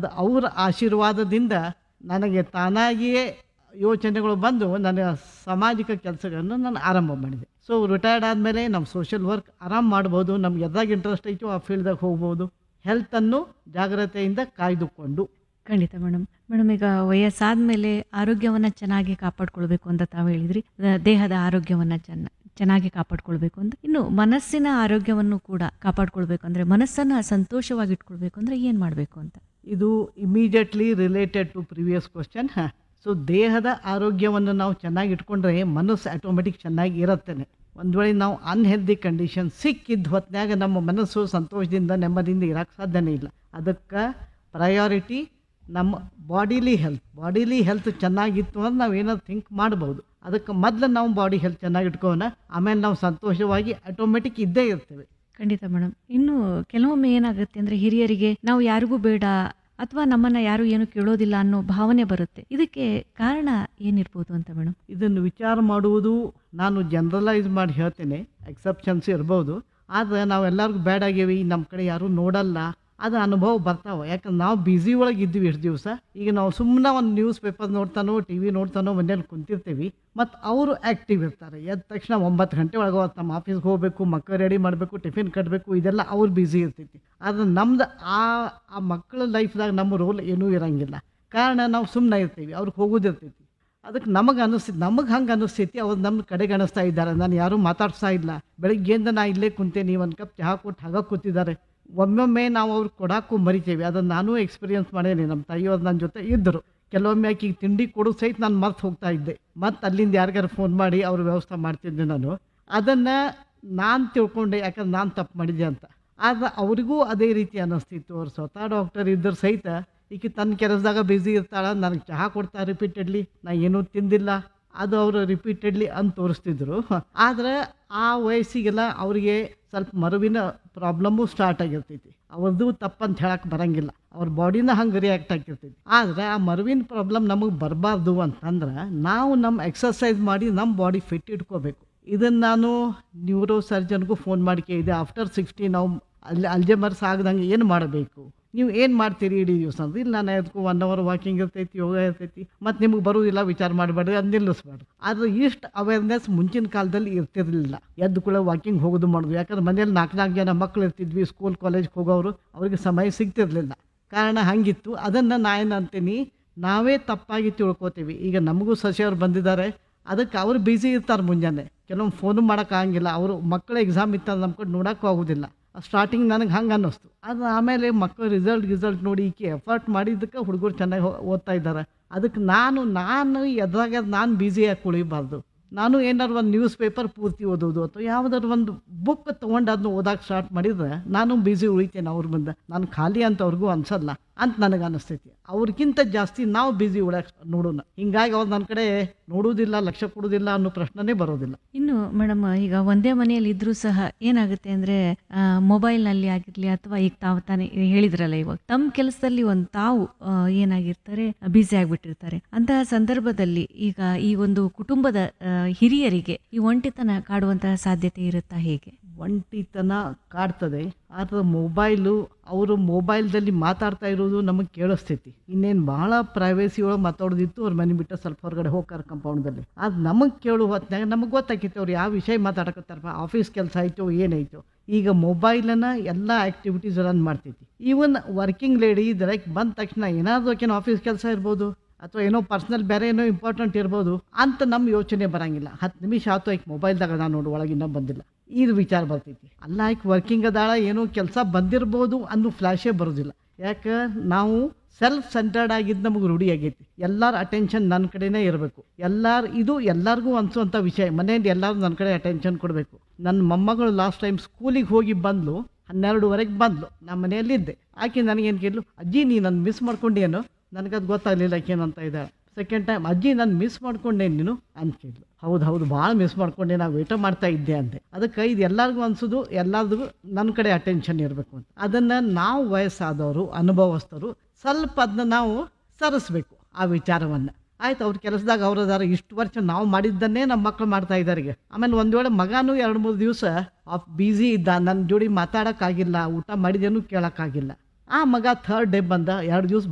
ಅದು ಅವರ ಆಶೀರ್ವಾದದಿಂದ ನನಗೆ ತಾನಾಗಿಯೇ ಯೋಚನೆಗಳು ಬಂದು ನನ್ನ ಸಾಮಾಜಿಕ ಕೆಲಸಗಳನ್ನು ನಾನು ಆರಂಭ ಮಾಡಿದೆ ಸೊ ರಿಟೈರ್ಡ್ ಆದಮೇಲೆ ನಮ್ಮ ಸೋಷಿಯಲ್ ವರ್ಕ್ ಆರಾಮ್ ಮಾಡ್ಬೋದು ನಮ್ಗೆ ಎದಾಗ ಇಂಟ್ರೆಸ್ಟ್ ಐತೋ ಆ ಫೀಲ್ಡ್ದಾಗ ಹೋಗ್ಬೋದು ಹೆಲ್ತನ್ನು ಜಾಗ್ರತೆಯಿಂದ ಕಾಯ್ದುಕೊಂಡು ಖಂಡಿತ ಮೇಡಮ್ ಮೇಡಮ್ ಈಗ ವಯಸ್ಸಾದ ಮೇಲೆ ಆರೋಗ್ಯವನ್ನು ಚೆನ್ನಾಗಿ ಕಾಪಾಡ್ಕೊಳ್ಬೇಕು ಅಂತ ತಾವು ಹೇಳಿದ್ರಿ ದ- ದೇಹದ ಆರೋಗ್ಯವನ್ನು ಚೆನ್ನ ಚೆನ್ನಾಗಿ ಕಾಪಾಡ್ಕೊಳ್ಬೇಕು ಅಂತ ಇನ್ನು ಮನಸ್ಸಿನ ಆರೋಗ್ಯವನ್ನು ಕೂಡ ಕಾಪಾಡ್ಕೊಳ್ಬೇಕು ಅಂದರೆ ಮನಸ್ಸನ್ನು ಸಂತೋಷವಾಗಿ ಇಟ್ಕೊಳ್ಬೇಕು ಅಂದರೆ ಏನು ಮಾಡಬೇಕು ಅಂತ ಇದು immediately related to previous question so ದೇಹದ ಆರೋಗ್ಯವನ್ನು ನಾವು ಚೆನ್ನಾಗಿ ಇಟ್ಕೊಂಡ್ರೆ ಮನಸ್ಸು ಆಟೋಮೆಟಿಕ್ ಚೆನ್ನಾಗಿ ಇರುತ್ತೇನೆ ಒಂದು ವೇಳೆ ನಾವು ಅನ್ಹೆಲ್ದಿ ಕಂಡೀಷನ್ ಸಿಕ್ಕಿದ್ದ ಹೊತ್ನ್ಯಾಗ ನಮ್ಮ ಮನಸ್ಸು ಸಂತೋಷದಿಂದ ನೆಮ್ಮದಿಯಿಂದ ಇರೋಕ್ಕೆ ಸಾಧ್ಯನೇ ಇಲ್ಲ ಅದಕ್ಕೆ ಪ್ರಯಾರಿಟಿ ನಮ್ಮ ಬಾಡಿಲಿ ಹೆಲ್ತ್ ಬಾಡಿಲಿ ಹೆಲ್ತ್ ಚೆನ್ನಾಗಿತ್ತು ಅಂದ್ರೆ ನಾವು ಏನಾದ್ರು ಥಿಂಕ್ ಮಾಡ್ಬೋದು ಅದಕ್ಕೆ ಮೊದಲು ನಾವು ಬಾಡಿ ಹೆಲ್ತ್ ಚೆನ್ನಾಗಿ ಇಟ್ಕೋಣ ಆಮೇಲೆ ನಾವು ಸಂತೋಷವಾಗಿ ಆಟೋಮೆಟಿಕ್ ಇದ್ದೇ ಇರ್ತೇವೆ ಖಂಡಿತ ಮೇಡಮ್ ಇನ್ನು ಕೆಲವೊಮ್ಮೆ ಏನಾಗುತ್ತೆ ಅಂದರೆ ಹಿರಿಯರಿಗೆ ನಾವು ಯಾರಿಗೂ ಬೇಡ ಅಥವಾ ನಮ್ಮನ್ನು ಯಾರು ಏನು ಕೇಳೋದಿಲ್ಲ ಅನ್ನೋ ಭಾವನೆ ಬರುತ್ತೆ ಇದಕ್ಕೆ ಕಾರಣ ಏನಿರ್ಬೋದು ಅಂತ ಮೇಡಮ್ ಇದನ್ನು ವಿಚಾರ ಮಾಡುವುದು ನಾನು ಜನರಲೈಸ್ ಮಾಡಿ ಹೇಳ್ತೇನೆ ಎಕ್ಸೆಪ್ಷನ್ಸ್ ಇರ್ಬೋದು ಆದರೆ ನಾವೆಲ್ಲರಿಗೂ ಬ್ಯಾಡ್ ಆಗೇವಿ ನಮ್ಮ ಕಡೆ ಯಾರೂ ನೋಡಲ್ಲ ಅದು ಅನುಭವ ಬರ್ತಾವೆ ಯಾಕಂದ್ರೆ ನಾವು ಬ್ಯುಸಿ ಒಳಗೆ ಇದ್ವಿ ಎಷ್ಟು ದಿವಸ ಈಗ ನಾವು ಸುಮ್ಮನೆ ಒಂದು ನ್ಯೂಸ್ ಪೇಪರ್ ನೋಡ್ತಾನೋ ಟಿ ವಿ ನೋಡ್ತಾನೋ ಮನೇಲಿ ಕುಂತಿರ್ತೀವಿ ಮತ್ತು ಅವರು ಆ್ಯಕ್ಟಿವ್ ಇರ್ತಾರೆ ಎದ್ದ ತಕ್ಷಣ ಒಂಬತ್ತು ಗಂಟೆ ಒಳಗೆ ಅವತ್ತು ನಮ್ಮ ಆಫೀಸ್ಗೆ ಹೋಗಬೇಕು ಮಕ್ಕಳು ರೆಡಿ ಮಾಡಬೇಕು ಟಿಫಿನ್ ಕಟ್ಟಬೇಕು ಇದೆಲ್ಲ ಅವ್ರು ಬ್ಯುಸಿ ಇರ್ತೈತಿ ಆದರೆ ನಮ್ದು ಆ ಆ ಮಕ್ಕಳ ಲೈಫ್ದಾಗ ನಮ್ಮ ರೋಲ್ ಏನೂ ಇರಂಗಿಲ್ಲ ಕಾರಣ ನಾವು ಸುಮ್ಮನೆ ಇರ್ತೀವಿ ಅವ್ರಿಗೆ ಹೋಗೋದಿರ್ತೈತಿ ಅದಕ್ಕೆ ನಮಗೆ ಅನಿಸ್ತೈತಿ ನಮಗೆ ಹಂಗೆ ಅನಿಸ್ತೈತಿ ಅವ್ರು ನಮ್ಮ ಕಡೆಗೆ ಅನಿಸ್ತಾ ಇದ್ದಾರೆ ನಾನು ಯಾರೂ ಮಾತಾಡ್ತಾ ಇಲ್ಲ ಬೆಳಗ್ಗೆಯಿಂದ ನಾ ಇಲ್ಲೇ ಕುಂತೇನಿ ಒಂದು ಕಪ್ ಚಹಾ ಕೊಟ್ಟು ಹಾಗ ಕೂತಿದ್ದಾರೆ ಒಮ್ಮೊಮ್ಮೆ ನಾವು ಅವ್ರು ಕೊಡೋಕ್ಕೂ ಮರಿತೇವೆ ಅದನ್ನು ನಾನು ಎಕ್ಸ್ಪೀರಿಯನ್ಸ್ ಮಾಡೇನಿ ನಮ್ಮ ತಾಯಿಯವ್ರು ನನ್ನ ಜೊತೆ ಇದ್ದರು ಕೆಲವೊಮ್ಮೆ ಆಕಿಗೆ ತಿಂಡಿ ಕೊಡೋದು ಸಹಿತ ನಾನು ಮರ್ತು ಹೋಗ್ತಾ ಇದ್ದೆ ಮತ್ತು ಅಲ್ಲಿಂದ ಯಾರಿಗಾರು ಫೋನ್ ಮಾಡಿ ಅವ್ರ ವ್ಯವಸ್ಥೆ ಮಾಡ್ತಿದ್ದೆ ನಾನು ಅದನ್ನು ನಾನು ತಿಳ್ಕೊಂಡೆ ಯಾಕಂದ್ರೆ ನಾನು ತಪ್ಪು ಮಾಡಿದ್ದೆ ಅಂತ ಆದ್ರೆ ಅವರಿಗೂ ಅದೇ ರೀತಿ ಅನ್ನಿಸ್ತಿತ್ತು ಅವ್ರು ಸ್ವತಃ ಡಾಕ್ಟರ್ ಇದ್ದರು ಸಹಿತ ಈಕೆ ತನ್ನ ಕೆಲಸದಾಗ ಬ್ಯುಸಿ ಇರ್ತಾಳೆ ನನಗೆ ಚಹಾ ಕೊಡ್ತಾ ರಿಪೀಟೆಡ್ಲಿ ನಾ ಏನೂ ತಿಂದಿಲ್ಲ ಅದು ಅವರು ರಿಪೀಟೆಡ್ಲಿ ಅಂತ ತೋರಿಸ್ತಿದ್ರು ಆದರೆ ಆ ವಯಸ್ಸಿಗೆಲ್ಲ ಅವರಿಗೆ ಸ್ವಲ್ಪ ಮರುವಿನ ಪ್ರಾಬ್ಲಮ್ಮು ಸ್ಟಾರ್ಟ್ ಆಗಿರ್ತೈತಿ ಅವ್ರದ್ದು ತಪ್ಪಂತ ಹೇಳಕ್ಕೆ ಬರಂಗಿಲ್ಲ ಅವ್ರ ಬಾಡಿನ ಹಂಗೆ ರಿಯಾಕ್ಟ್ ಆಗಿರ್ತೈತಿ ಆದರೆ ಆ ಮರುವಿನ ಪ್ರಾಬ್ಲಮ್ ನಮಗೆ ಬರಬಾರ್ದು ಅಂತಂದ್ರೆ ನಾವು ನಮ್ಮ ಎಕ್ಸಸೈಸ್ ಮಾಡಿ ನಮ್ಮ ಬಾಡಿ ಫಿಟ್ ಇಟ್ಕೋಬೇಕು ಇದನ್ನು ನಾನು ನ್ಯೂರೋ ಸರ್ಜನ್ಗೂ ಫೋನ್ ಮಾಡಿ ಕೇಳಿದೆ ಆಫ್ಟರ್ ಸಿಕ್ಸ್ಟಿ ನಾವು ಅಲ್ಲಿ ಅಲ್ಜಮರ್ಸ್ ಆಗದಂಗೆ ಏನು ಮಾಡಬೇಕು ನೀವು ಏನು ಮಾಡ್ತೀರಿ ಇಡೀ ದಿವಸ ಅಂದ್ರೆ ಇಲ್ಲ ನಾನು ಅದಕ್ಕೂ ಒನ್ ಅವರ್ ವಾಕಿಂಗ್ ಇರ್ತೈತಿ ಯೋಗ ಇರ್ತೈತಿ ಮತ್ತು ನಿಮ್ಗೆ ಬರೋದಿಲ್ಲ ವಿಚಾರ ಮಾಡಬೇಡ್ರಿ ಅದು ನಿಲ್ಲಿಸ್ಬೇಡ್ರಿ ಆದರೆ ಇಷ್ಟು ಅವೇರ್ನೆಸ್ ಮುಂಚಿನ ಕಾಲದಲ್ಲಿ ಇರ್ತಿರ್ಲಿಲ್ಲ ಎದ್ದು ಕೂಡ ವಾಕಿಂಗ್ ಹೋಗೋದು ಮಾಡೋದು ಯಾಕಂದ್ರೆ ಮನೇಲಿ ನಾಲ್ಕು ನಾಲ್ಕು ಜನ ಮಕ್ಕಳು ಇರ್ತಿದ್ವಿ ಸ್ಕೂಲ್ ಕಾಲೇಜ್ಗೆ ಹೋಗೋರು ಅವ್ರಿಗೆ ಸಮಯ ಸಿಗ್ತಿರ್ಲಿಲ್ಲ ಕಾರಣ ಹಂಗಿತ್ತು ಅದನ್ನು ನಾ ಏನು ಅಂತೀನಿ ನಾವೇ ತಪ್ಪಾಗಿ ತಿಳ್ಕೊತೀವಿ ಈಗ ನಮಗೂ ಸಸಿಯವ್ರು ಬಂದಿದ್ದಾರೆ ಅದಕ್ಕೆ ಅವ್ರು ಬ್ಯುಸಿ ಇರ್ತಾರೆ ಮುಂಜಾನೆ ಕೆಲವೊಮ್ಮೆ ಫೋನು ಮಾಡೋಕ್ಕಾಗಂಗಿಲ್ಲ ಅವರು ಮಕ್ಕಳ ಎಕ್ಸಾಮ್ ಇತ್ತು ನಮ್ಮ ಕಡೆ ನೋಡೋಕ್ಕೂ ಆಗೋದಿಲ್ಲ ಸ್ಟಾರ್ಟಿಂಗ್ ನನಗೆ ಹಂಗೆ ಅನ್ನಿಸ್ತು ಅದು ಆಮೇಲೆ ಮಕ್ಕಳು ರಿಸಲ್ಟ್ ಗಿಸಲ್ಟ್ ನೋಡಿ ಈಕೆ ಎಫರ್ಟ್ ಮಾಡಿದ್ದಕ್ಕೆ ಹುಡುಗರು ಚೆನ್ನಾಗಿ ಹೋ- ಓದ್ತಾ ಇದ್ದಾರೆ ಅದಕ್ಕೆ ನಾನು ನಾನು ಎದ್ರಾಗ ನಾನು ಬ್ಯುಸಿಯಾಗಿ ಕುಳಿಬಾರ್ದು ನಾನು ಏನಾದ್ರು ಒಂದು ನ್ಯೂಸ್ ಪೇಪರ್ ಪೂರ್ತಿ ಓದೋದು ಅಥವಾ ಯಾವುದಾದ್ರು ಒಂದು ಬುಕ್ ತೊಗೊಂಡು ಅದನ್ನ ಓದಕ್ಕೆ ಸ್ಟಾರ್ಟ್ ಮಾಡಿದ್ರೆ ನಾನು ಬ್ಯುಸಿ ಉಳಿತೇನೆ ಅವ್ರ ಮುಂದೆ ನಾನು ಖಾಲಿ ಅಂತ ಅವ್ರಿಗೂ ಅನ್ಸಲ್ಲ ಅಂತ ನನಗೆ ಅನಿಸ್ತೈತಿ ಅವ್ರಿಗಿಂತ ಜಾಸ್ತಿ ನಾವು ಬ್ಯುಸಿ ಉಳಕ್ಕೆ ನೋಡೋಣ ಹಿಂಗಾಗಿ ಅವ್ರು ನನ್ನ ಕಡೆ ನೋಡೋದಿಲ್ಲ ಲಕ್ಷ್ಯ ಕೊಡೋದಿಲ್ಲ ಅನ್ನೋ ಪ್ರಶ್ನೆನೇ ಬರೋದಿಲ್ಲ ಇನ್ನು ಮೇಡಮ್ ಈಗ ಒಂದೇ ಮನೆಯಲ್ಲಿ ಇದ್ರೂ ಸಹ ಏನಾಗುತ್ತೆ ಅಂದ್ರೆ ಮೊಬೈಲ್ನಲ್ಲಿ ಆಗಿರ್ಲಿ ಅಥವಾ ಈಗ ತಾವು ತಾನೇ ಹೇಳಿದ್ರಲ್ಲ ಇವಾಗ ತಮ್ಮ ಕೆಲಸದಲ್ಲಿ ಒಂದು ತಾವು ಆ, ಏನಾಗಿರ್ತಾರೆ ಬ್ಯುಸಿ ಆಗಿಬಿಟ್ಟಿರ್ತಾರೆ ಅಂತಹ ಸಂದರ್ಭದಲ್ಲಿ ಈಗ ಈ ಒಂದು ಕುಟುಂಬದ ಆ, ಹಿರಿಯರಿಗೆ ಈ ಒಂಟಿತನ ಕಾಡುವಂತಹ ಸಾಧ್ಯತೆ ಇರುತ್ತಾ ಹೇಗೆ ಒಂಟಿತನ ಕಾಡ್ತದೆ ಆದರೆ ಮೊಬೈಲು ಅವರು ಮೊಬೈಲ್ದಲ್ಲಿ ಮಾತಾಡ್ತಾ ಇರೋದು ನಮಗೆ ಕೇಳಿಸ್ತೈತಿ ಇನ್ನೇನು ಭಾಳ ಪ್ರೈವೇಸಿ ಒಳಗೆ ಮಾತಾಡೋದಿತ್ತು ಅವ್ರ ಮನೆ ಬಿಟ್ಟು ಸ್ವಲ್ಪ ಹೊರಗಡೆ ಹೋಗ್ತಾರೆ ಕಂಪೌಂಡಲ್ಲಿ ಅದು ನಮಗೆ ಕೇಳೋ ಹೊತ್ನಾಗ ನಮಗೆ ಗೊತ್ತಾಕೈತಿ ಅವ್ರು ಯಾವ ವಿಷಯ ಮಾತಾಡಕತ್ತಾರಪ್ಪ ಆಫೀಸ್ ಕೆಲಸ ಆಯಿತು ಏನಾಯಿತು ಈಗ ಮೊಬೈಲನ್ನು ಎಲ್ಲ ಆ್ಯಕ್ಟಿವಿಟೀಸ್ ರನ್ ಮಾಡ್ತೈತಿ ಈವನ್ ವರ್ಕಿಂಗ್ ಲೇಡಿ ಲೈಕ್ ಬಂದ ತಕ್ಷಣ ಏನಾದರೂ ಆಕೆನ ಆಫೀಸ್ ಕೆಲಸ ಇರ್ಬೋದು ಅಥವಾ ಏನೋ ಪರ್ಸ್ನಲ್ ಬೇರೆ ಏನೋ ಇಂಪಾರ್ಟೆಂಟ್ ಇರ್ಬೋದು ಅಂತ ನಮ್ಮ ಯೋಚನೆ ಬರಂಗಿಲ್ಲ ಹತ್ತು ನಿಮಿಷ ಆಯ್ತು ಆಯ್ಕೆ ಮೊಬೈಲ್ದಾಗ ಅದ ನೋಡು ಒಳಗಿನ್ನ ಬಂದಿಲ್ಲ ಇದು ವಿಚಾರ ಬರ್ತೈತಿ ಅಲ್ಲ ಆಯ್ಕೆ ವರ್ಕಿಂಗ್ ಅದಾಳ ಏನೋ ಕೆಲಸ ಬಂದಿರ್ಬೋದು ಅನ್ನೋ ಫ್ಲ್ಯಾಶೇ ಬರೋದಿಲ್ಲ ಯಾಕೆ ನಾವು ಸೆಲ್ಫ್ ಸೆಂಟರ್ಡ್ ಆಗಿದ್ದು ನಮಗೆ ರೂಢಿ ಆಗೈತಿ ಎಲ್ಲರ ಅಟೆನ್ಷನ್ ನನ್ನ ಕಡೆನೇ ಇರಬೇಕು ಎಲ್ಲಾರು ಇದು ಎಲ್ಲರಿಗೂ ಅನ್ಸುವಂಥ ವಿಷಯ ಮನೆಯಲ್ಲಿ ಎಲ್ಲರೂ ನನ್ನ ಕಡೆ ಅಟೆನ್ಷನ್ ಕೊಡಬೇಕು ನನ್ನ ಮೊಮ್ಮಗಳು ಲಾಸ್ಟ್ ಟೈಮ್ ಸ್ಕೂಲಿಗೆ ಹೋಗಿ ಬಂದ್ಲು ಹನ್ನೆರಡುವರೆಗೆ ಬಂದ್ಲು ನಮ್ಮ ಮನೆಯಲ್ಲಿದ್ದೆ ಆಕೆ ನನಗೇನು ಕೇಳಲು ಅಜ್ಜಿ ನೀ ನನ್ನ ಮಿಸ್ ಮಾಡ್ಕೊಂಡೇನು ನನಗದು ಗೊತ್ತಾಗಲಿಲ್ಲ ಆಕೇನಂತ ಇದ್ದಾಳೆ ಸೆಕೆಂಡ್ ಟೈಮ್ ಅಜ್ಜಿ ನಾನು ಮಿಸ್ ಮಾಡ್ಕೊಂಡೆ ನೀನು ಅಂತ ಕೇಳಿದ್ಲು ಹೌದು ಹೌದು ಭಾಳ ಮಿಸ್ ಮಾಡ್ಕೊಂಡೆ ನಾವು ವೇಟ ಮಾಡ್ತಾ ಇದ್ದೆ ಅಂದೆ ಅದಕ್ಕೆ ಇದು ಎಲ್ಲರಿಗೂ ಅನ್ಸೋದು ಎಲ್ಲರಿಗೂ ನನ್ನ ಕಡೆ ಅಟೆನ್ಷನ್ ಇರಬೇಕು ಅಂತ ಅದನ್ನು ನಾವು ವಯಸ್ಸಾದವರು ಅನುಭವಸ್ಥರು ಸ್ವಲ್ಪ ಅದನ್ನ ನಾವು ಸರಿಸ್ಬೇಕು ಆ ವಿಚಾರವನ್ನು ಆಯ್ತು ಅವ್ರ ಕೆಲಸದಾಗ ಅವ್ರು ಅದಾರ ಇಷ್ಟು ವರ್ಷ ನಾವು ಮಾಡಿದ್ದನ್ನೇ ನಮ್ಮ ಮಕ್ಕಳು ಮಾಡ್ತಾ ಇದ್ದಾರೆ ಈಗ ಆಮೇಲೆ ಒಂದು ವೇಳೆ ಮಗನೂ ಎರಡು ಮೂರು ದಿವಸ ಆಫ್ ಬ್ಯುಸಿ ಇದ್ದ ನನ್ನ ಜೋಡಿ ಮಾತಾಡೋಕ್ಕಾಗಿಲ್ಲ ಊಟ ಮಾಡಿದೇನು ಕೇಳೋಕ್ಕಾಗಿಲ್ಲ ಆ ಮಗ ಥರ್ಡ್ ಡೇ ಬಂದ ಎರಡು ದಿವಸ